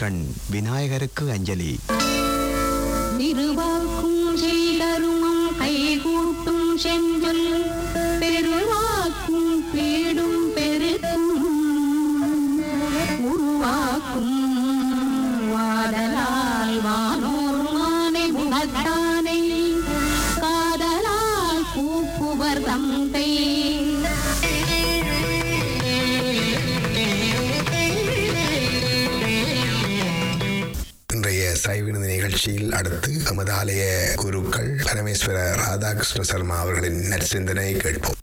கண் விநாயகருக்கு அஞ்சலி திருவாக்கும் செய்தருமம் கைகூட்டும் செஞ்சொல் பெருவாக்கும் பீடும் பெருக்கும் உருவாக்கும் வாடலால் வானோர் மானை முகத்தானை காதலால் கூப்புவர் தந்தை இன்றைய சைவினது நிகழ்ச்சியில் அடுத்து எமது ஆலய குருக்கள் பரமேஸ்வர ராதாகிருஷ்ண சர்மா அவர்களின் நற்சிந்தனை கேட்போம்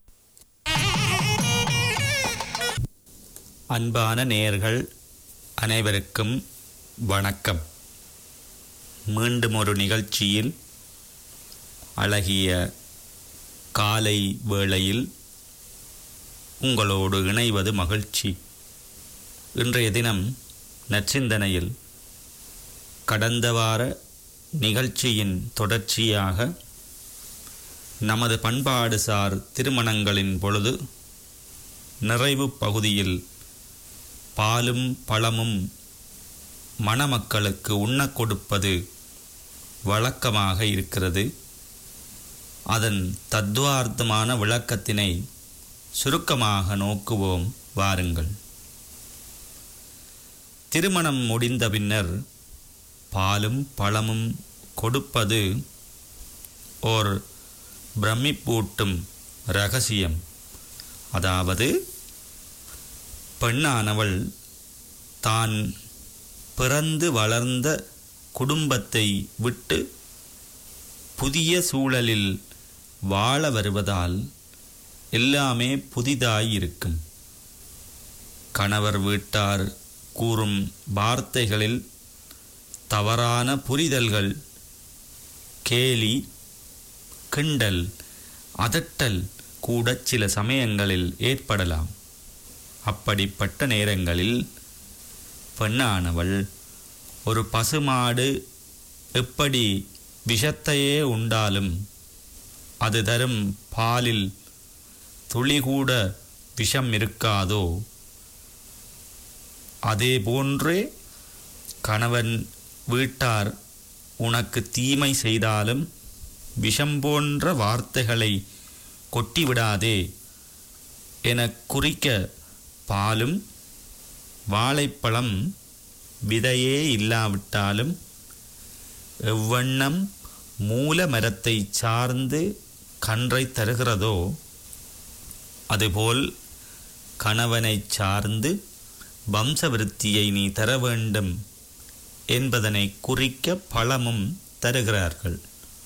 அன்பான நேயர்கள் அனைவருக்கும் வணக்கம் மீண்டும் ஒரு நிகழ்ச்சியில் அழகிய காலை வேளையில் உங்களோடு இணைவது மகிழ்ச்சி இன்றைய தினம் நற்சிந்தனையில் கடந்த வார நிகழ்ச்சியின் தொடர்ச்சியாக நமது பண்பாடு சார் திருமணங்களின் பொழுது நிறைவு பகுதியில் பாலும் பழமும் மணமக்களுக்கு உண்ணக் கொடுப்பது வழக்கமாக இருக்கிறது அதன் தத்துவார்த்தமான விளக்கத்தினை சுருக்கமாக நோக்குவோம் வாருங்கள் திருமணம் முடிந்த பின்னர் பாலும் பழமும் கொடுப்பது ஓர் பிரமிப்பூட்டும் ரகசியம் அதாவது பெண்ணானவள் தான் பிறந்து வளர்ந்த குடும்பத்தை விட்டு புதிய சூழலில் வாழ வருவதால் எல்லாமே புதிதாய் இருக்கும் கணவர் வீட்டார் கூறும் வார்த்தைகளில் தவறான புரிதல்கள் கேலி கிண்டல் அதட்டல் கூட சில சமயங்களில் ஏற்படலாம் அப்படிப்பட்ட நேரங்களில் பெண்ணானவள் ஒரு பசுமாடு எப்படி விஷத்தையே உண்டாலும் அது தரும் பாலில் துளி கூட விஷம் இருக்காதோ அதே போன்றே கணவன் வீட்டார் உனக்கு தீமை செய்தாலும் விஷம் போன்ற வார்த்தைகளை கொட்டிவிடாதே என குறிக்க பாலும் வாழைப்பழம் விதையே இல்லாவிட்டாலும் எவ்வண்ணம் மூல மரத்தை சார்ந்து கன்றை தருகிறதோ அதுபோல் கணவனை சார்ந்து வம்சவிருத்தியை நீ தர வேண்டும் என்பதனை குறிக்க பழமும் தருகிறார்கள்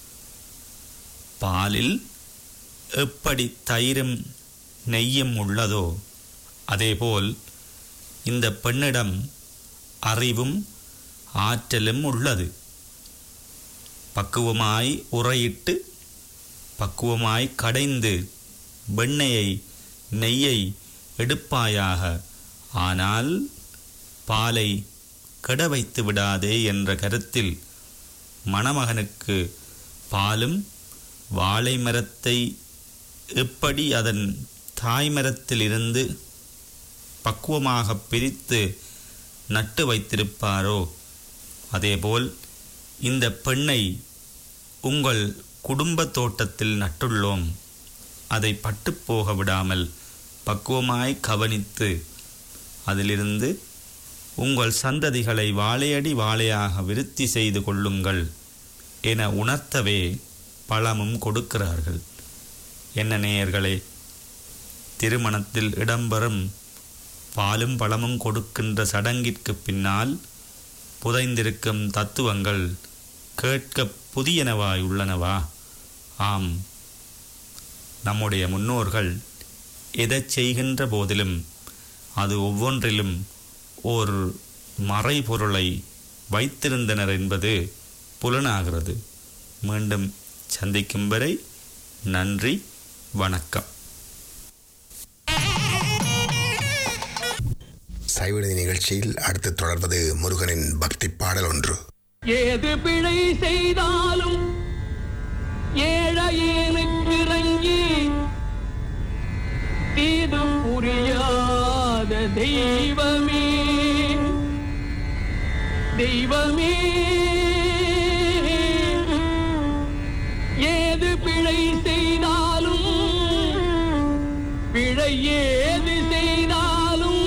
பாலில் எப்படி தயிரும் நெய்யும் உள்ளதோ அதேபோல் இந்த பெண்ணிடம் அறிவும் ஆற்றலும் உள்ளது பக்குவமாய் உரையிட்டு பக்குவமாய் கடைந்து வெண்ணெயை நெய்யை எடுப்பாயாக ஆனால் பாலை கெட வைத்து விடாதே என்ற கருத்தில் மணமகனுக்கு பாலும் வாழை மரத்தை எப்படி அதன் தாய்மரத்திலிருந்து பக்குவமாக பிரித்து நட்டு வைத்திருப்பாரோ அதேபோல் இந்த பெண்ணை உங்கள் குடும்ப தோட்டத்தில் நட்டுள்ளோம் அதை பட்டுப்போக விடாமல் பக்குவமாய் கவனித்து அதிலிருந்து உங்கள் சந்ததிகளை வாழையடி வாழையாக விருத்தி செய்து கொள்ளுங்கள் என உணர்த்தவே பழமும் கொடுக்கிறார்கள் என்ன நேயர்களே திருமணத்தில் இடம்பெறும் பாலும் பழமும் கொடுக்கின்ற சடங்கிற்கு பின்னால் புதைந்திருக்கும் தத்துவங்கள் கேட்க புதியனவாய் உள்ளனவா ஆம் நம்முடைய முன்னோர்கள் எதைச் செய்கின்ற போதிலும் அது ஒவ்வொன்றிலும் ஓர் மறைபொருளை வைத்திருந்தனர் என்பது புலனாகிறது மீண்டும் சந்திக்கும் வரை நன்றி வணக்கம் சைவினது நிகழ்ச்சியில் அடுத்து தொடர்வது முருகனின் பக்தி பாடல் ஒன்று ஏது பிழை செய்தாலும் ஏழையேனுக்கு இறங்கி தீது புரியாத தெய்வமே தெய்வமே ஏது பிழை செய்தாலும் பிழை ஏது செய்தாலும்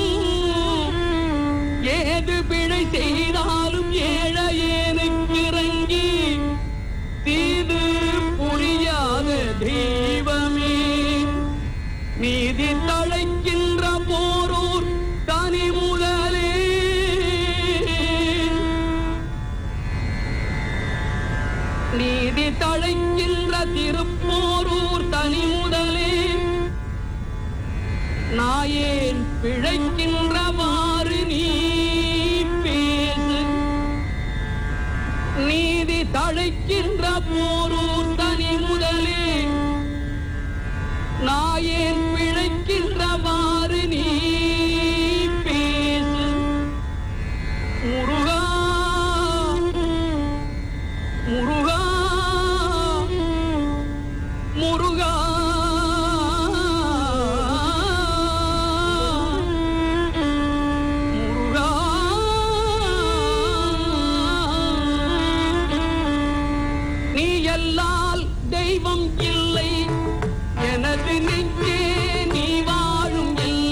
ஏது பிழை செய்தாலும் ஏழையேனுக்கு இறங்கி தீது புரியாத தெய்வமே நீதி தழைக்கின்ற போரூர் தனி முதலே நீதி தழைக்கின்ற திருப்போரூர் தனி முதலே நாயேன் பிழைக்கின்றவாறு நீ பேசு நீதி தழைக்கின்ற போரூர் தனி முதலே நாயேன் பிழைக்கின்றவாறு நீ பேசு முருகா முருகா முருகா முருகா நீ எல்லால் தெய்வம் இல்லை எனது நெஞ்சே நீ வாழும் எல்லை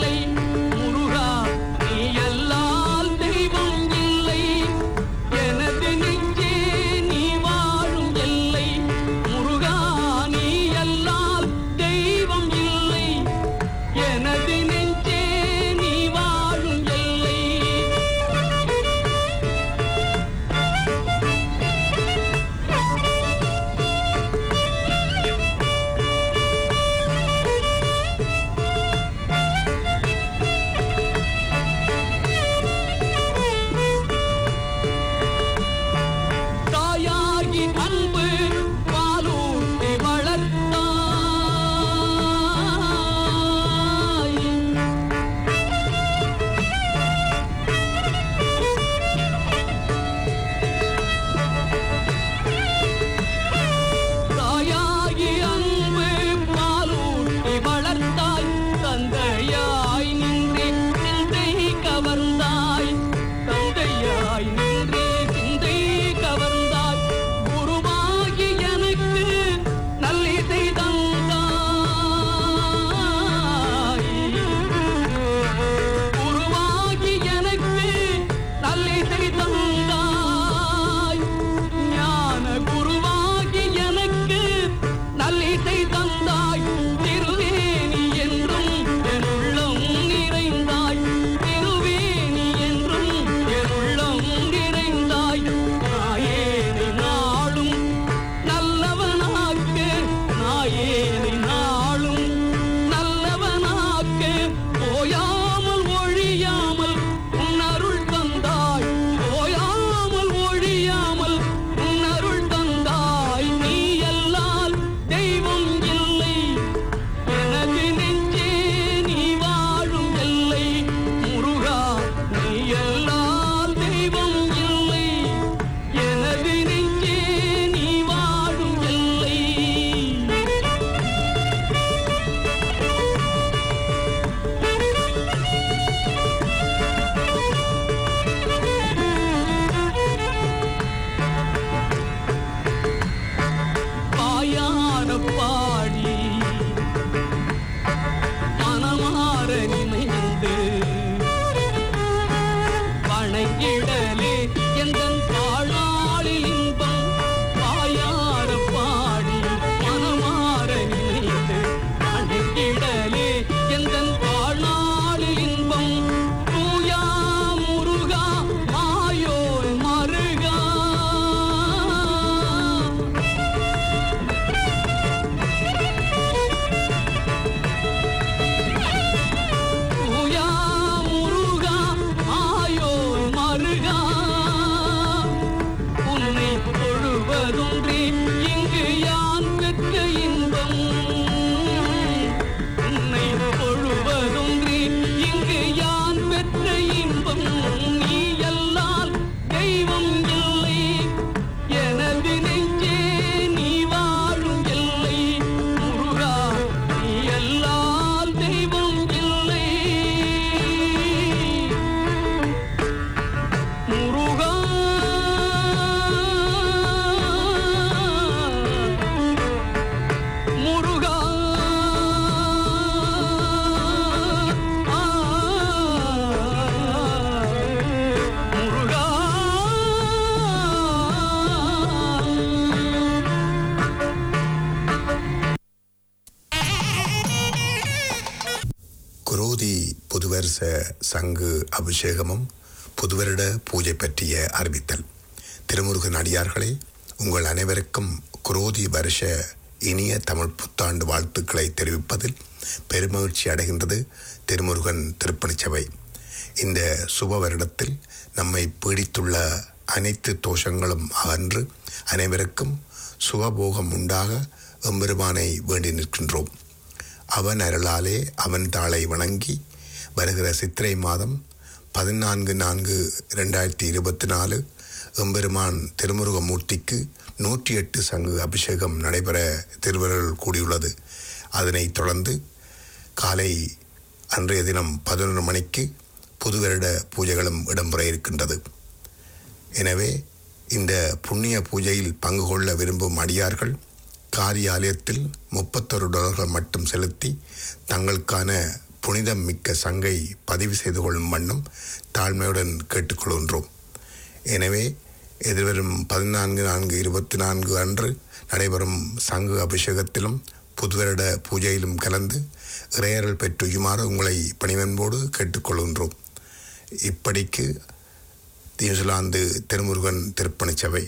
குரோதி புதுவருஷ சங்கு அபிஷேகமும் புதுவருட பூஜை பற்றிய அறிவித்தல் திருமுருகன் அடியார்களே உங்கள் அனைவருக்கும் குரோதி வருஷ இனிய தமிழ் புத்தாண்டு வாழ்த்துக்களை தெரிவிப்பதில் பெருமகிழ்ச்சி அடைகின்றது திருமுருகன் திருப்பணிச்சபை இந்த சுப வருடத்தில் நம்மை பீடித்துள்ள அனைத்து தோஷங்களும் அகன்று அனைவருக்கும் சுகபோகம் உண்டாக எம்பெருமானை வேண்டி நிற்கின்றோம் அவன் அருளாலே அவன் தாளை வணங்கி வருகிற சித்திரை மாதம் பதினான்கு நான்கு ரெண்டாயிரத்தி இருபத்தி நாலு எம்பெருமான் திருமுருகமூர்த்திக்கு நூற்றி எட்டு சங்கு அபிஷேகம் நடைபெற திருவருள் கூடியுள்ளது அதனைத் தொடர்ந்து காலை அன்றைய தினம் பதினொரு மணிக்கு புது வருட பூஜைகளும் இடம்பெற இருக்கின்றது எனவே இந்த புண்ணிய பூஜையில் பங்கு கொள்ள விரும்பும் அடியார்கள் காரியாலயத்தில் முப்பத்தொரு டாலர்கள் மட்டும் செலுத்தி தங்களுக்கான புனிதம் மிக்க சங்கை பதிவு செய்து கொள்ளும் வண்ணம் தாழ்மையுடன் கேட்டுக்கொள்கின்றோம் எனவே எதிர்வரும் பதினான்கு நான்கு இருபத்தி நான்கு அன்று நடைபெறும் சங்கு அபிஷேகத்திலும் புதுவருட பூஜையிலும் கலந்து இறையரல் பெற்றுயுமாறு உங்களை பணிவன்போடு கேட்டுக்கொள்கின்றோம் இப்படிக்கு நியூசிலாந்து திருமுருகன் திருப்பணிச்சபை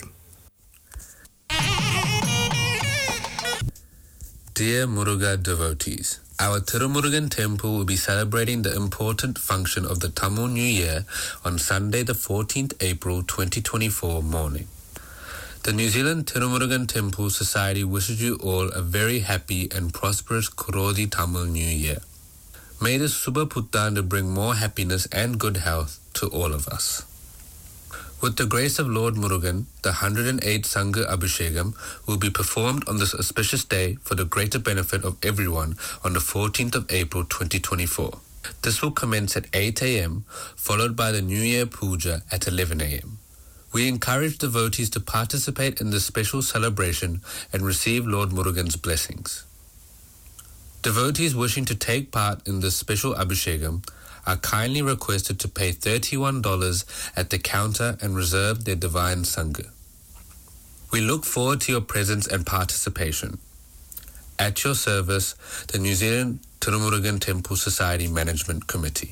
Dear Muruga devotees, our Tirumurugan temple will be celebrating the important function of the Tamil New Year on Sunday, the 14th April 2024 morning. The New Zealand Tirumurugan Temple Society wishes you all a very happy and prosperous Kurodi Tamil New Year. May this Subha Puttandu bring more happiness and good health to all of us. With the grace of Lord Murugan, the 108 Sangha Abhishegam will be performed on this auspicious day for the greater benefit of everyone on the 14th of April 2024. This will commence at 8 a.m., followed by the New Year Puja at 11 a.m. We encourage devotees to participate in this special celebration and receive Lord Murugan's blessings. Devotees wishing to take part in this special Abhishegam are kindly requested to pay $31 at the counter and reserve their divine Sangha. We look forward to your presence and participation. At your service, the New Zealand Tirumurugan Temple Society Management Committee.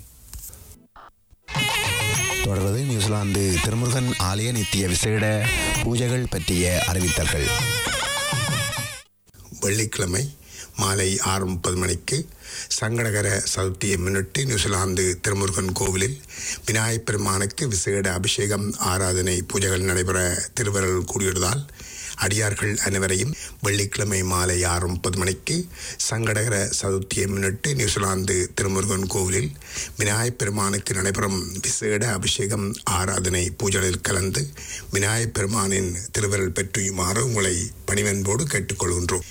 தொடர்வது New Zealand Thirumurugan ஆலய நித்திய விசேட பூஜைகள் பற்றிய அறிவித்தல்கள் வெள்ளிக்கிழமை மாலை ஆறு முப்பது மணிக்கு சங்கடகர சதுர்த்தியை முன்னிட்டு நியூசிலாந்து திருமுருகன் கோவிலில் விநாயகப் பெருமானுக்கு விசேட அபிஷேகம் ஆராதனை பூஜைகள் நடைபெற திருவருள் கூடியுள்ளதால் அடியார்கள் அனைவரையும் வெள்ளிக்கிழமை மாலை ஆறு முப்பது மணிக்கு சங்கடகர சதுர்த்தியை முன்னிட்டு நியூசிலாந்து திருமுருகன் கோவிலில் விநாயகப் பெருமானுக்கு நடைபெறும் விசேட அபிஷேகம் ஆராதனை பூஜைகளில் கலந்து விநாயகப் பெருமானின் திருவருள் பெற்றுயுமாறு உங்களை பணிவன்போடு கேட்டுக்கொள்கின்றோம்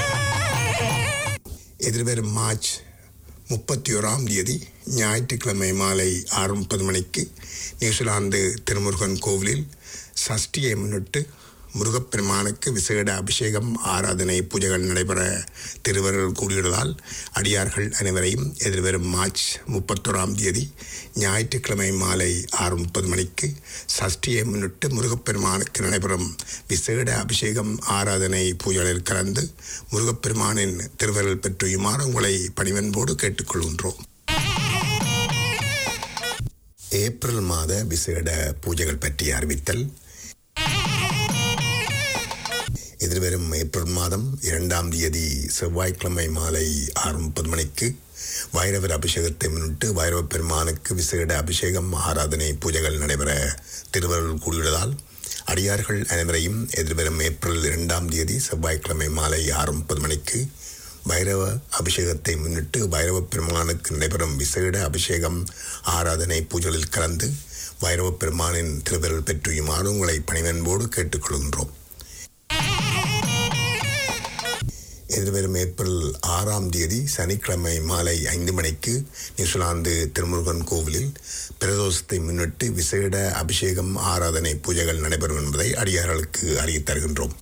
எதிர்வரும் மார்ச் முப்பத்தி ஓராம் தேதி ஞாயிற்றுக்கிழமை மாலை ஆறு முப்பது மணிக்கு நியூசிலாந்து திருமுருகன் கோவிலில் சஷ்டியை முன்னிட்டு முருகப்பெருமானுக்கு விசேட அபிஷேகம் ஆராதனை பூஜைகள் நடைபெற திருவருள் கூடியுள்ளதால் அடியார்கள் அனைவரையும் எதிர்வரும் மார்ச் முப்பத்தோராம் தேதி ஞாயிற்றுக்கிழமை மாலை ஆறு முப்பது மணிக்கு சஷ்டியை முன்னிட்டு முருகப்பெருமானுக்கு நடைபெறும் விசேட அபிஷேகம் ஆராதனை பூஜைகளில் கலந்து முருகப்பெருமானின் திருவருள் பெற்றுயுமாறு உங்களை பணிவன்போடு கேட்டுக்கொள்கின்றோம் ஏப்ரல் மாத விசேட பூஜைகள் பற்றி அறிவித்தல் எதிர்வரும் ஏப்ரல் மாதம் இரண்டாம் தேதி செவ்வாய்க்கிழமை மாலை ஆறு முப்பது மணிக்கு வைரவர் அபிஷேகத்தை முன்னிட்டு வைரவ பெருமானுக்கு விசேட அபிஷேகம் ஆராதனை பூஜைகள் நடைபெற திருவருள் கூடியுள்ளதால் அடியார்கள் அனைவரையும் எதிர்வரும் ஏப்ரல் இரண்டாம் தேதி செவ்வாய்க்கிழமை மாலை ஆறு முப்பது மணிக்கு பைரவ அபிஷேகத்தை முன்னிட்டு பைரவ பெருமானுக்கு நடைபெறும் விசேட அபிஷேகம் ஆராதனை பூஜைகளில் கலந்து பைரவ பெருமானின் திருவருள் பெற்றுயுமாறு உங்களை பணிவன்போடு கேட்டுக்கொள்கின்றோம் எதிர்வரும் ஏப்ரல் ஆறாம் தேதி சனிக்கிழமை மாலை ஐந்து மணிக்கு நியூசிலாந்து திருமுருகன் கோவிலில் பிரதோஷத்தை முன்னிட்டு விசேட அபிஷேகம் ஆராதனை பூஜைகள் நடைபெறும் என்பதை அடியார்களுக்கு அறிவித் தருகின்றோம்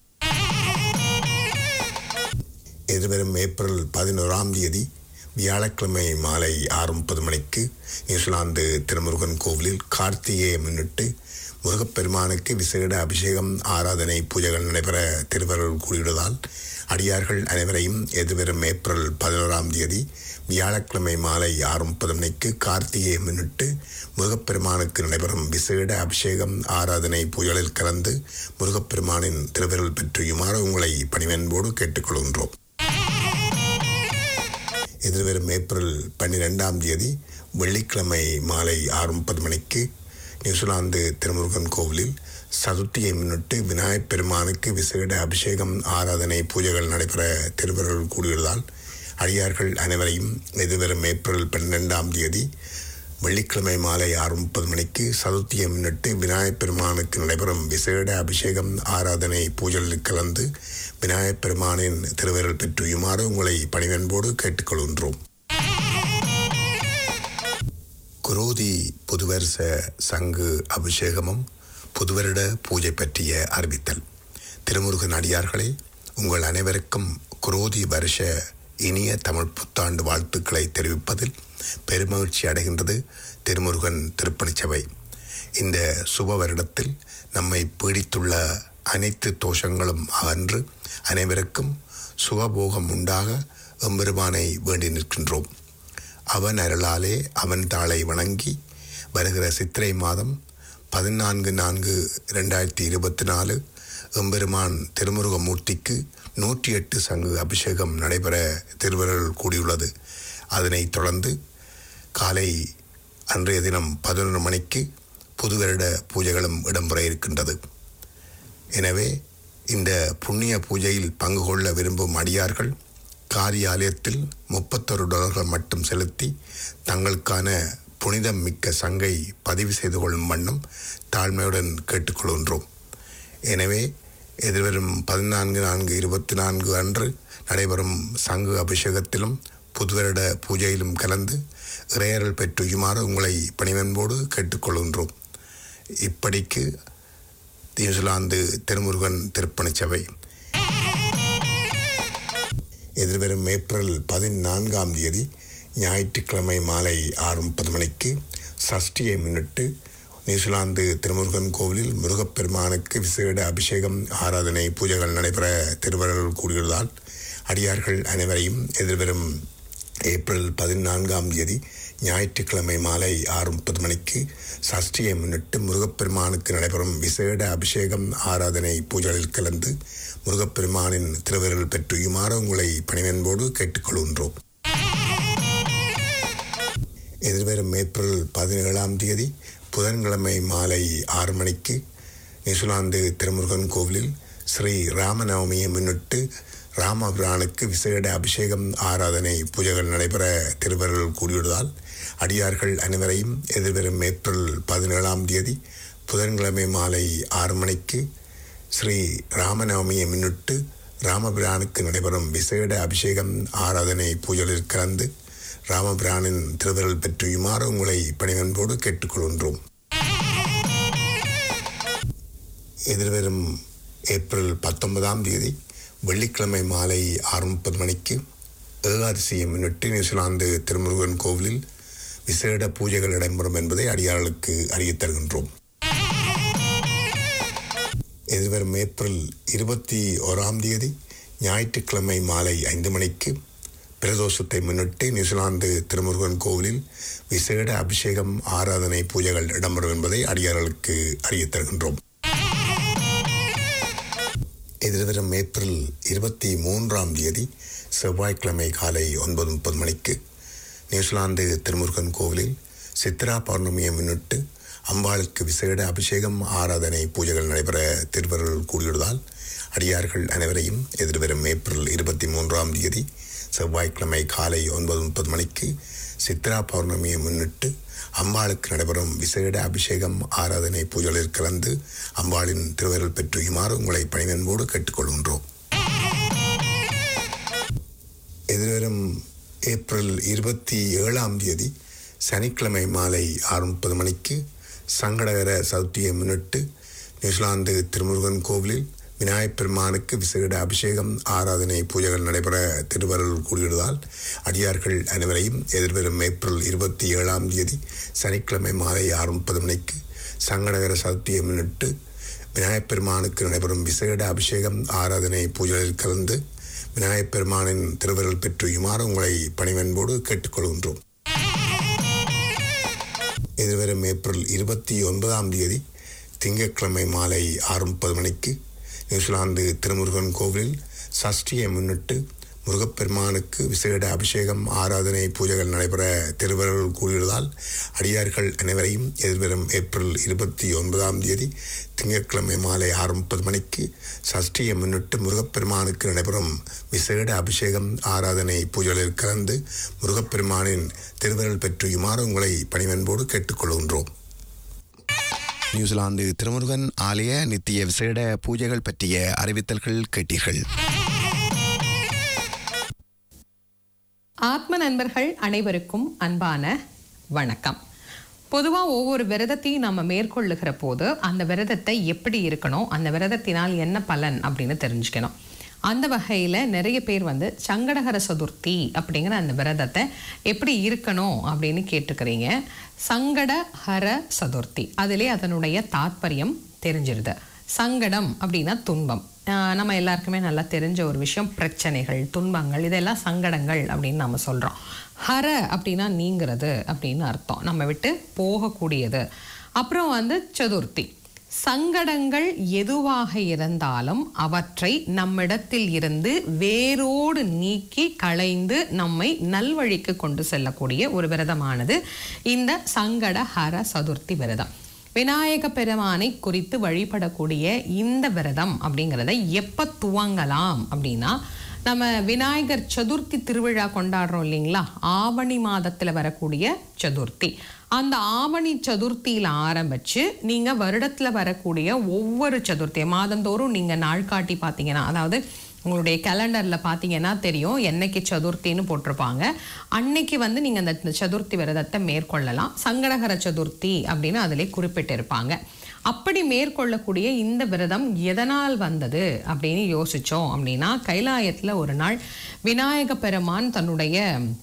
எதிர்வரும் ஏப்ரல் பதினோராம் தேதி வியாழக்கிழமை மாலை ஆறு முப்பது மணிக்கு நியூசிலாந்து திருமுருகன் கோவிலில் கார்த்திகையை முன்னிட்டு முருகப்பெருமானுக்கு விசேட அபிஷேகம் ஆராதனை பூஜைகள் நடைபெற திருவருள் கூறியுள்ளதால் அடியார்கள் அனைவரையும் எதிர்வரும் ஏப்ரல் பதினோராம் தேதி வியாழக்கிழமை மாலை ஆறு முப்பது மணிக்கு கார்த்திகையை முன்னிட்டு முருகப்பெருமானுக்கு நடைபெறும் விசேட அபிஷேகம் ஆராதனை பூஜைகளில் கலந்து முருகப்பெருமானின் திருவிரல் பெற்றியுமாறு உங்களை பணிவன்போடு கேட்டுக்கொள்கின்றோம் எதிர்வரும் ஏப்ரல் பன்னிரெண்டாம் தேதி வெள்ளிக்கிழமை மாலை ஆறு முப்பது மணிக்கு நியூசிலாந்து திருமுருகன் கோவிலில் சதுர்த்தியை முன்னிட்டு விநாயகப் பெருமானுக்கு விசேட அபிஷேகம் ஆராதனை பூஜைகள் நடைபெற திருவருள் கூடியுள்ளதால் அடியார்கள் அனைவரையும் எதிர்வரும் ஏப்ரல் பன்னிரெண்டாம் தேதி வெள்ளிக்கிழமை மாலை ஆறு முப்பது மணிக்கு சதுர்த்தியை முன்னிட்டு விநாயகப் பெருமானுக்கு நடைபெறும் விசேட அபிஷேகம் ஆராதனை பூஜைகளில் கலந்து விநாயகப் பெருமானின் திருவிரல் பெற்றுயுமாறு உங்களை பணிவன்போடு கேட்டுக்கொள்கின்றோம் குரோதி புதுவருஷ சங்கு அபிஷேகமும் புதுவருட பூஜை பற்றிய அறிவித்தல் திருமுருகன் அடியார்களே உங்கள் அனைவருக்கும் குரோதி வருஷ இனிய தமிழ் புத்தாண்டு வாழ்த்துக்களை தெரிவிப்பதில் பெருமகிழ்ச்சி அடைகின்றது திருமுருகன் திருப்பணிச்சபை இந்த சுப வருடத்தில் நம்மை பீடித்துள்ள அனைத்து தோஷங்களும் அகன்று அனைவருக்கும் சுகபோகம் உண்டாக எம்பெருமானை வேண்டி நிற்கின்றோம் அவன் அருளாலே அவன் தாளை வணங்கி வருகிற சித்திரை மாதம் பதினான்கு நான்கு ரெண்டாயிரத்தி இருபத்தி நாலு எம்பெருமான் திருமுருகமூர்த்திக்கு நூற்றி எட்டு சங்கு அபிஷேகம் நடைபெற திருவருள் கூடியுள்ளது அதனைத் தொடர்ந்து காலை அன்றைய தினம் பதினொரு மணிக்கு புது வருட பூஜைகளும் இடம்பெற இருக்கின்றது எனவே இந்த புண்ணிய பூஜையில் பங்கு கொள்ள விரும்பும் அடியார்கள் காரியாலயத்தில் முப்பத்தொரு டாலர்கள் மட்டும் செலுத்தி தங்களுக்கான புனிதம் மிக்க சங்கை பதிவு செய்து கொள்ளும் வண்ணம் தாழ்மையுடன் கேட்டுக்கொள்கின்றோம் எனவே எதிர்வரும் பதினான்கு நான்கு இருபத்தி நான்கு அன்று நடைபெறும் சங்கு அபிஷேகத்திலும் புதுவருட பூஜையிலும் கலந்து இறையரல் பெற்றுயுமாறு உங்களை பணிவன்போடு கேட்டுக்கொள்கின்றோம் இப்படிக்கு நியூசிலாந்து திருமுருகன் திருப்பணிச்சபை எதிர்வரும் ஏப்ரல் பதினான்காம் தேதி ஞாயிற்றுக்கிழமை மாலை ஆறு முப்பது மணிக்கு சஷ்டியை முன்னிட்டு நியூசிலாந்து திருமுருகன் கோவிலில் முருகப்பெருமானுக்கு விசேட அபிஷேகம் ஆராதனை பூஜைகள் நடைபெற திருவருள் கூடியுள்ளதால் அடியார்கள் அனைவரையும் எதிர்வரும் ஏப்ரல் பதினான்காம் தேதி ஞாயிற்றுக்கிழமை மாலை ஆறு முப்பது மணிக்கு சஷ்டியை முன்னிட்டு முருகப்பெருமானுக்கு நடைபெறும் விசேட அபிஷேகம் ஆராதனை பூஜைகளில் கலந்து முருகப்பெருமானின் திருவிரல் பெற்றுயுமாறு உங்களை பணிவன்போடு கேட்டுக்கொள்கின்றோம் எதிர்வரும் ஏப்ரல் பதினேழாம் தேதி புதன்கிழமை மாலை ஆறு மணிக்கு நியூசிலாந்து திருமுருகன் கோவிலில் ஸ்ரீ ராமநவமியை முன்னிட்டு ராமபிரானுக்கு விசேட அபிஷேகம் ஆராதனை பூஜைகள் நடைபெற திருவருள் கூடியுள்ளதால் அடியார்கள் அனைவரையும் எதிர்வரும் ஏப்ரல் பதினேழாம் தேதி புதன்கிழமை மாலை ஆறு மணிக்கு ஸ்ரீ ராமநவமியை முன்னிட்டு ராமபிரானுக்கு நடைபெறும் விசேட அபிஷேகம் ஆராதனை பூஜைகளில் கலந்து ராமபிரானின் திருவிரல் பெற்றியுமாறு உங்களை பணிவன்போடு கேட்டுக்கொள்கின்றோம் எதிர்வரும் ஏப்ரல் பத்தொன்பதாம் தேதி வெள்ளிக்கிழமை மாலை ஆறு முப்பது மணிக்கு ஏகாதசியை முன்னிட்டு நியூசிலாந்து திருமுருகன் கோவிலில் விசேட பூஜைகள் இடம்பெறும் என்பதை அடியார்களுக்கு அறியத் தருகின்றோம் எதிர்வரும் ஏப்ரல் இருபத்தி ஓராம் தேதி ஞாயிற்றுக்கிழமை மாலை ஐந்து மணிக்கு பிரதோஷத்தை முன்னிட்டு நியூசிலாந்து திருமுருகன் கோவிலில் விசேட அபிஷேகம் ஆராதனை பூஜைகள் இடம்பெறும் என்பதை அடியார்களுக்கு அறியத் தருகின்றோம் எதிர்வரும் ஏப்ரல் இருபத்தி மூன்றாம் தேதி செவ்வாய்க்கிழமை காலை ஒன்பது முப்பது மணிக்கு நியூசிலாந்து திருமுருகன் கோவிலில் சித்ரா பௌர்ணமியை முன்னிட்டு அம்பாளுக்கு விசேட அபிஷேகம் ஆராதனை பூஜைகள் நடைபெற திருவருள் கூடியுள்ளதால் அடியார்கள் அனைவரையும் எதிர்வரும் ஏப்ரல் இருபத்தி மூன்றாம் தேதி செவ்வாய்க்கிழமை காலை ஒன்பது முப்பது மணிக்கு சித்ரா பௌர்ணமியை முன்னிட்டு அம்பாளுக்கு நடைபெறும் விசேட அபிஷேகம் ஆராதனை பூஜைகளில் கலந்து அம்பாளின் திருவருள் பெற்றுயுமாறு உங்களை பணிவன்போடு கேட்டுக்கொள்கின்றோம் எதிர்வரும் ஏப்ரல் இருபத்தி ஏழாம் தேதி சனிக்கிழமை மாலை ஆறு முப்பது மணிக்கு சங்கடகர சதுர்த்தியை முன்னிட்டு நியூசிலாந்து திருமுருகன் கோவிலில் விநாயகப் பெருமானுக்கு விசேட அபிஷேகம் ஆராதனை பூஜைகள் நடைபெற திருவருள் கூடியுள்ளதால் அடியார்கள் அனைவரையும் எதிர்வரும் ஏப்ரல் இருபத்தி ஏழாம் தேதி சனிக்கிழமை மாலை ஆறு முப்பது மணிக்கு சங்கடகர சதுர்த்தியை முன்னிட்டு விநாயகப் பெருமானுக்கு நடைபெறும் விசேட அபிஷேகம் ஆராதனை பூஜைகளில் கலந்து விநாயகப் பெருமானின் திருவருள் பெற்றுயுமாறு உங்களை பணிவன்போடு கேட்டுக்கொள்கின்றோம் எதிர்வரும் ஏப்ரல் இருபத்தி ஒன்பதாம் தேதி திங்கட்கிழமை மாலை ஆறு முப்பது மணிக்கு நியூசிலாந்து திருமுருகன் கோவிலில் சஷ்டியை முன்னிட்டு முருகப்பெருமானுக்கு விசேட அபிஷேகம் ஆராதனை பூஜைகள் நடைபெற திருவருள் கூறியுள்ளதால் அடியார்கள் அனைவரையும் எதிர்வரும் ஏப்ரல் இருபத்தி ஒன்பதாம் தேதி திங்கட்கிழமை மாலை ஆறு முப்பது மணிக்கு சஷ்டியை முன்னிட்டு முருகப்பெருமானுக்கு நடைபெறும் விசேட அபிஷேகம் ஆராதனை பூஜைகளில் கலந்து முருகப்பெருமானின் திருவருள் பெற்றுயுமாறு உங்களை பணிவன்போடு கேட்டுக்கொள்கின்றோம் நியூசிலாந்து திருமுருகன் ஆலய நித்திய விசேட பூஜைகள் பற்றிய அறிவித்தல்கள் கேட்டீர்கள் ஆத்ம நண்பர்கள் அனைவருக்கும் அன்பான வணக்கம் பொதுவாக ஒவ்வொரு விரதத்தையும் நம்ம மேற்கொள்ளுகிற போது அந்த விரதத்தை எப்படி இருக்கணும் அந்த விரதத்தினால் என்ன பலன் அப்படின்னு தெரிஞ்சுக்கணும் அந்த வகையில் நிறைய பேர் வந்து சங்கடகர சதுர்த்தி அப்படிங்கிற அந்த விரதத்தை எப்படி இருக்கணும் அப்படின்னு கேட்டுக்கிறீங்க சங்கடஹர சதுர்த்தி அதிலே அதனுடைய தாத்பரியம் தெரிஞ்சிருது சங்கடம் அப்படின்னா துன்பம் ஆஹ் நம்ம எல்லாருக்குமே நல்லா தெரிஞ்ச ஒரு விஷயம் பிரச்சனைகள் துன்பங்கள் இதெல்லாம் சங்கடங்கள் அப்படின்னு நம்ம சொல்கிறோம் ஹர அப்படின்னா நீங்கிறது அப்படின்னு அர்த்தம் நம்ம விட்டு போகக்கூடியது அப்புறம் வந்து சதுர்த்தி சங்கடங்கள் எதுவாக இருந்தாலும் அவற்றை நம்மிடத்தில் இருந்து வேரோடு நீக்கி களைந்து நம்மை நல்வழிக்கு கொண்டு செல்லக்கூடிய ஒரு விரதமானது இந்த சங்கட ஹர சதுர்த்தி விரதம் விநாயக பெருமானை குறித்து வழிபடக்கூடிய இந்த விரதம் அப்படிங்கிறத எப்போ துவங்கலாம் அப்படின்னா நம்ம விநாயகர் சதுர்த்தி திருவிழா கொண்டாடுறோம் இல்லைங்களா ஆவணி மாதத்தில் வரக்கூடிய சதுர்த்தி அந்த ஆவணி சதுர்த்தியில் ஆரம்பித்து நீங்கள் வருடத்தில் வரக்கூடிய ஒவ்வொரு சதுர்த்தி மாதந்தோறும் நீங்கள் நாள் காட்டி பார்த்தீங்கன்னா அதாவது உங்களுடைய கேலண்டரில் பார்த்தீங்கன்னா தெரியும் என்னைக்கு சதுர்த்தின்னு போட்டிருப்பாங்க அன்னைக்கு வந்து நீங்கள் அந்த சதுர்த்தி விரதத்தை மேற்கொள்ளலாம் சங்கடகர சதுர்த்தி அப்படின்னு அதிலே குறிப்பிட்டிருப்பாங்க அப்படி மேற்கொள்ளக்கூடிய இந்த விரதம் எதனால் வந்தது அப்படின்னு யோசித்தோம் அப்படின்னா கைலாயத்தில் ஒரு நாள் விநாயக பெருமான் தன்னுடைய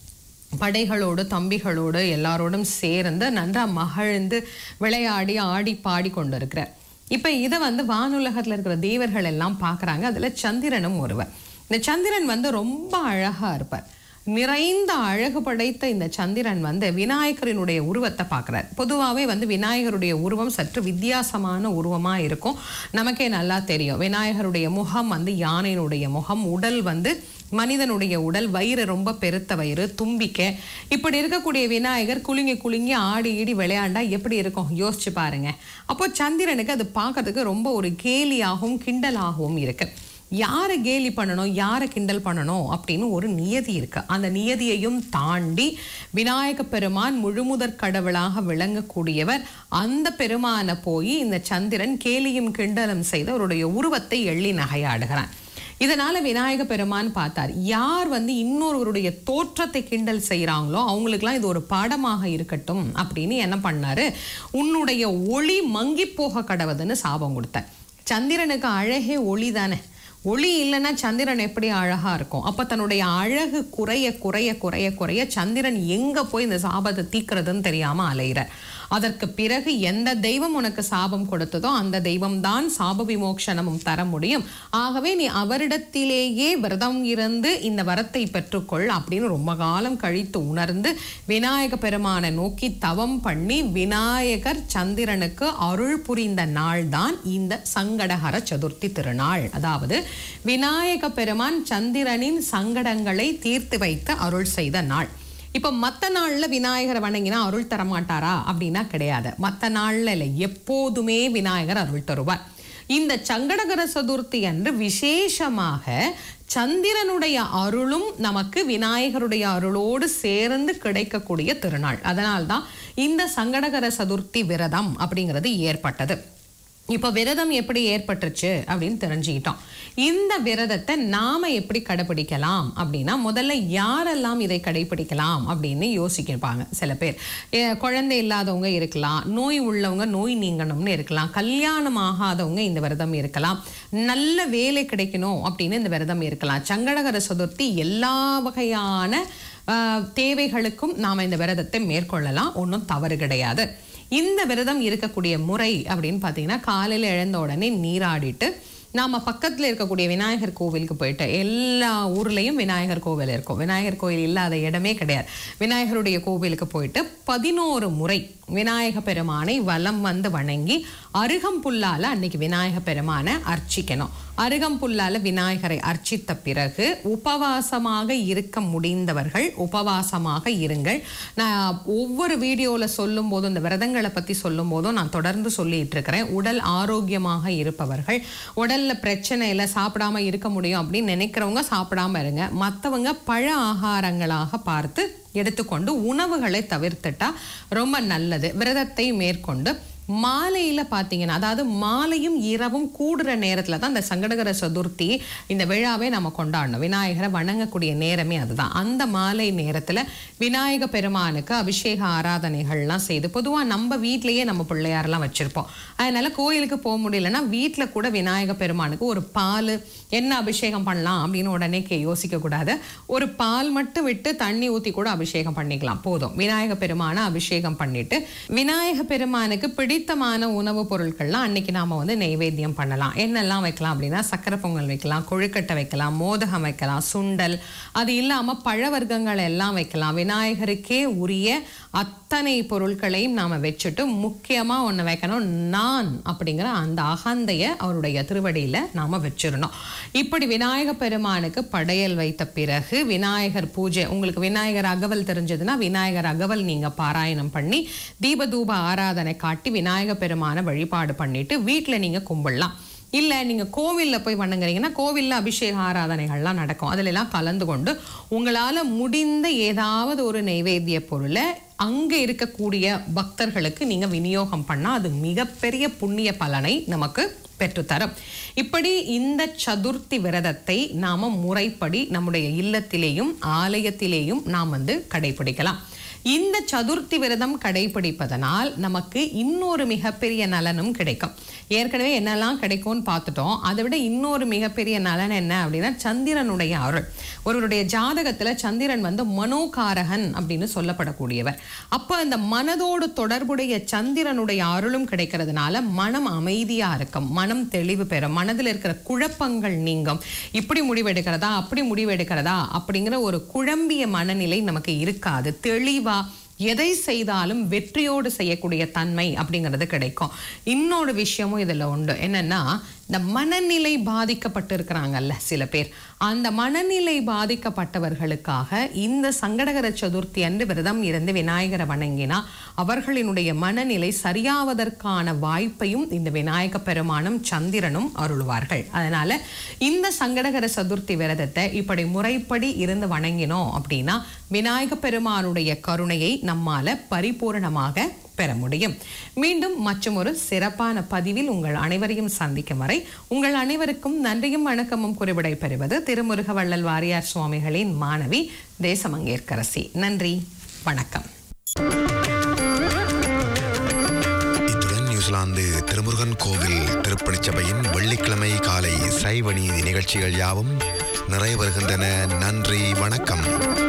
படைகளோடு தம்பிகளோடு எல்லாரோடும் சேர்ந்து நன்றா மகிழ்ந்து விளையாடி ஆடி பாடி கொண்டு இருக்கிறார் இப்போ இதை வந்து வானுலகத்தில் இருக்கிற தேவர்கள் எல்லாம் பார்க்குறாங்க அதில் சந்திரனும் ஒருவர் இந்த சந்திரன் வந்து ரொம்ப அழகாக இருப்பார் நிறைந்த அழகு படைத்த இந்த சந்திரன் வந்து விநாயகரினுடைய உருவத்தை பார்க்குறார் பொதுவாகவே வந்து விநாயகருடைய உருவம் சற்று வித்தியாசமான உருவமாக இருக்கும் நமக்கே நல்லா தெரியும் விநாயகருடைய முகம் வந்து யானையினுடைய முகம் உடல் வந்து மனிதனுடைய உடல் வயிறு ரொம்ப பெருத்த வயிறு தும்பிக்கை இப்படி இருக்கக்கூடிய விநாயகர் குலுங்கி குலுங்கி ஆடி ஈடி விளையாண்டா எப்படி இருக்கும் யோசிச்சு பாருங்க அப்போ சந்திரனுக்கு அது பார்க்கறதுக்கு ரொம்ப ஒரு கேலியாகவும் கிண்டலாகவும் இருக்கு யாரை கேலி பண்ணணும் யாரை கிண்டல் பண்ணணும் அப்படின்னு ஒரு நியதி இருக்கு அந்த நியதியையும் தாண்டி விநாயக பெருமான் முழுமுதற் கடவுளாக விளங்கக்கூடியவர் அந்த பெருமானை போய் இந்த சந்திரன் கேலியும் கிண்டலும் செய்து அவருடைய உருவத்தை எள்ளி நகையாடுகிறான் இதனால விநாயக பெருமான் பார்த்தார் யார் வந்து இன்னொருவருடைய தோற்றத்தை கிண்டல் செய்கிறாங்களோ அவங்களுக்குலாம் இது ஒரு பாடமாக இருக்கட்டும் அப்படின்னு என்ன பண்ணாரு உன்னுடைய ஒளி மங்கி போக கடவுதுன்னு சாபம் கொடுத்தார் சந்திரனுக்கு அழகே ஒளி தானே ஒளி இல்லைன்னா சந்திரன் எப்படி அழகா இருக்கும் அப்ப தன்னுடைய அழகு குறைய குறைய குறைய குறைய சந்திரன் எங்க போய் இந்த சாபத்தை தீக்கிறதுன்னு தெரியாம அலையிறார் அதற்கு பிறகு எந்த தெய்வம் உனக்கு சாபம் கொடுத்ததோ அந்த தெய்வம் தான் சாப விமோக்ஷனமும் தர முடியும் ஆகவே நீ அவரிடத்திலேயே விரதம் இருந்து இந்த வரத்தை பெற்றுக்கொள் அப்படின்னு ரொம்ப காலம் கழித்து உணர்ந்து விநாயக பெருமானை நோக்கி தவம் பண்ணி விநாயகர் சந்திரனுக்கு அருள் புரிந்த நாள் தான் இந்த சங்கடஹர சதுர்த்தி திருநாள் அதாவது விநாயக பெருமான் சந்திரனின் சங்கடங்களை தீர்த்து வைத்து அருள் செய்த நாள் இப்போ மற்ற நாளில் விநாயகரை வணங்கினா அருள் தரமாட்டாரா அப்படின்னா கிடையாது மற்ற நாளில் இல்லை எப்போதுமே விநாயகர் அருள் தருவார் இந்த சங்கடகர சதுர்த்தி அன்று விசேஷமாக சந்திரனுடைய அருளும் நமக்கு விநாயகருடைய அருளோடு சேர்ந்து கிடைக்கக்கூடிய திருநாள் அதனால்தான் இந்த சங்கடகர சதுர்த்தி விரதம் அப்படிங்கிறது ஏற்பட்டது இப்போ விரதம் எப்படி ஏற்பட்டுருச்சு அப்படின்னு தெரிஞ்சுக்கிட்டோம் இந்த விரதத்தை நாம எப்படி கடைபிடிக்கலாம் அப்படின்னா முதல்ல யாரெல்லாம் இதை கடைபிடிக்கலாம் அப்படின்னு யோசிக்கிருப்பாங்க சில பேர் எ, குழந்தை இல்லாதவங்க இருக்கலாம் நோய் உள்ளவங்க நோய் நீங்கணும்னு இருக்கலாம் கல்யாணம் ஆகாதவங்க இந்த விரதம் இருக்கலாம் நல்ல வேலை கிடைக்கணும் அப்படின்னு இந்த விரதம் இருக்கலாம் சங்கடகர சதுர்த்தி எல்லா வகையான ஆஹ், தேவைகளுக்கும் நாம் இந்த விரதத்தை மேற்கொள்ளலாம் ஒன்றும் தவறு கிடையாது இந்த விரதம் இருக்கக்கூடிய முறை அப்படின்னு பார்த்தீங்கன்னா காலையில் எழுந்த உடனே நீராடிட்டு நாம பக்கத்துல இருக்கக்கூடிய விநாயகர் கோவிலுக்கு போயிட்டு எல்லா ஊர்லயும் விநாயகர் கோவில் இருக்கும் விநாயகர் கோயில் இல்லாத இடமே கிடையாது விநாயகருடைய கோவிலுக்கு போயிட்டு பதினோரு முறை விநாயக பெருமானை வலம் வந்து வணங்கி அருகம்புல்லால அன்னைக்கு விநாயக பெருமானை அர்ச்சிக்கணும் அருகம்புல்லால விநாயகரை அர்ச்சித்த பிறகு உபவாசமாக இருக்க முடிந்தவர்கள் உபவாசமாக இருங்கள் நான் ஒவ்வொரு வீடியோவில் சொல்லும் போதும் இந்த விரதங்களை பற்றி சொல்லும் போதும் நான் தொடர்ந்து சொல்லிட்டு இருக்கிறேன் உடல் ஆரோக்கியமாக இருப்பவர்கள் உடல்ல பிரச்சனை இல்லை சாப்பிடாம இருக்க முடியும் அப்படின்னு நினைக்கிறவங்க சாப்பிடாம இருங்க மற்றவங்க பழ ஆகாரங்களாக பார்த்து எடுத்துக்கொண்டு உணவுகளை தவிர்த்துட்டா ரொம்ப நல்லது விரதத்தை மேற்கொண்டு மாலையில பார்த்தீங்கன்னா அதாவது மாலையும் இரவும் கூடுற நேரத்துல தான் இந்த சங்கடகர சதுர்த்தி இந்த விழாவே நம்ம கொண்டாடணும் விநாயகரை வணங்கக்கூடிய நேரமே அதுதான் அந்த மாலை நேரத்துல விநாயக பெருமானுக்கு அபிஷேக ஆராதனைகள்லாம் செய்து பொதுவா நம்ம வீட்லயே நம்ம பிள்ளையாரெல்லாம் வச்சிருப்போம் அதனால கோயிலுக்கு போக முடியலன்னா வீட்ல கூட விநாயக பெருமானுக்கு ஒரு பால் என்ன அபிஷேகம் பண்ணலாம் அப்படின்னு உடனே கே யோசிக்க கூடாது ஒரு பால் மட்டும் விட்டு தண்ணி ஊத்தி கூட அபிஷேகம் பண்ணிக்கலாம் போதும் விநாயக பெருமானை அபிஷேகம் பண்ணிட்டு விநாயக பெருமானுக்கு பிடித்தமான உணவுப் பொருட்கள்லாம் அன்னைக்கு நாம வந்து நெய்வேத்தியம் பண்ணலாம் என்னெல்லாம் வைக்கலாம் அப்படின்னா சக்கரை பொங்கல் வைக்கலாம் கொழுக்கட்டை வைக்கலாம் மோதகம் வைக்கலாம் சுண்டல் அது இல்லாம பழ வர்க்கங்கள் எல்லாம் வைக்கலாம் விநாயகருக்கே உரிய அத்தனை பொருட்களையும் நாம வச்சுட்டு முக்கியமா ஒண்ணு வைக்கணும் நான் அப்படிங்கிற அந்த அகந்தைய அவருடைய திருவடியில நாம வச்சிடணும் இப்படி விநாயக பெருமானுக்கு படையல் வைத்த பிறகு விநாயகர் பூஜை உங்களுக்கு விநாயகர் அகவல் தெரிஞ்சதுன்னா விநாயகர் அகவல் நீங்க பாராயணம் பண்ணி தீபதூப ஆராதனை காட்டி விநாயக பெருமான வழிபாடு பண்ணிட்டு வீட்டில் நீங்க கும்பிடலாம் இல்லை நீங்கள் கோவிலில் போய் வணங்குறீங்கன்னா கோவிலில் அபிஷேக ஆராதனைகள்லாம் நடக்கும் அதுல எல்லாம் கலந்து கொண்டு உங்களால் முடிந்த ஏதாவது ஒரு நைவேத்திய பொருளை அங்கே இருக்கக்கூடிய பக்தர்களுக்கு நீங்கள் விநியோகம் பண்ணால் அது மிகப்பெரிய புண்ணிய பலனை நமக்கு பெற்றுத்தரும் இப்படி இந்த சதுர்த்தி விரதத்தை நாம முறைப்படி நம்முடைய இல்லத்திலேயும் ஆலயத்திலேயும் நாம் வந்து கடைபிடிக்கலாம் இந்த சதுர்த்தி விரதம் கடைபிடிப்பதனால் நமக்கு இன்னொரு மிகப்பெரிய நலனும் கிடைக்கும் ஏற்கனவே என்னெல்லாம் கிடைக்கும்னு பார்த்துட்டோம் அதை விட இன்னொரு மிகப்பெரிய நலன் என்ன அப்படின்னா சந்திரனுடைய அருள் ஒருவருடைய ஜாதகத்துல சந்திரன் வந்து மனோகாரகன் அப்படின்னு சொல்லப்படக்கூடியவர் அப்போ அந்த மனதோடு தொடர்புடைய சந்திரனுடைய அருளும் கிடைக்கிறதுனால மனம் அமைதியா இருக்கும் மனம் தெளிவு பெறும் மனதில் இருக்கிற குழப்பங்கள் நீங்கும் இப்படி முடிவெடுக்கிறதா அப்படி முடிவெடுக்கிறதா அப்படிங்கிற ஒரு குழம்பிய மனநிலை நமக்கு இருக்காது தெளிவா எதை செய்தாலும் வெற்றியோடு செய்யக்கூடிய தன்மை அப்படிங்கிறது கிடைக்கும் இன்னொரு விஷயமும் இதுல உண்டு என்னன்னா இந்த மனநிலை பாதிக்கப்பட்டு இருக்கிறாங்கல்ல சில பேர் அந்த மனநிலை பாதிக்கப்பட்டவர்களுக்காக இந்த சங்கடகர சதுர்த்தி அன்று விரதம் இருந்து விநாயகரை வணங்கினா அவர்களினுடைய மனநிலை சரியாவதற்கான வாய்ப்பையும் இந்த விநாயக பெருமானும் சந்திரனும் அருள்வார்கள் அதனால இந்த சங்கடகர சதுர்த்தி விரதத்தை இப்படி முறைப்படி இருந்து வணங்கினோம் அப்படின்னா விநாயக பெருமானுடைய கருணையை நம்மால பரிபூரணமாக பெற முடியும் மீண்டும் மற்றும் ஒரு சிறப்பான பதிவில் உங்கள் அனைவரையும் சந்திக்கும் வரை உங்கள் அனைவருக்கும் நன்றியும் வணக்கமும் குறிவிடை பெறுவது திருமுருக வள்ளல் வாரியார் சுவாமிகளின் மாணவி தேசமங்கேற்கரசி நன்றி வணக்கம் இத்துடன் நியூசிலாந்து திருமுருகன் கோவில் திருப்பணிச் சபையின் வெள்ளிக்கிழமை காலை சைவ நீதி நிகழ்ச்சிகள் யாவும் நிறைய வருகின்றன நன்றி வணக்கம்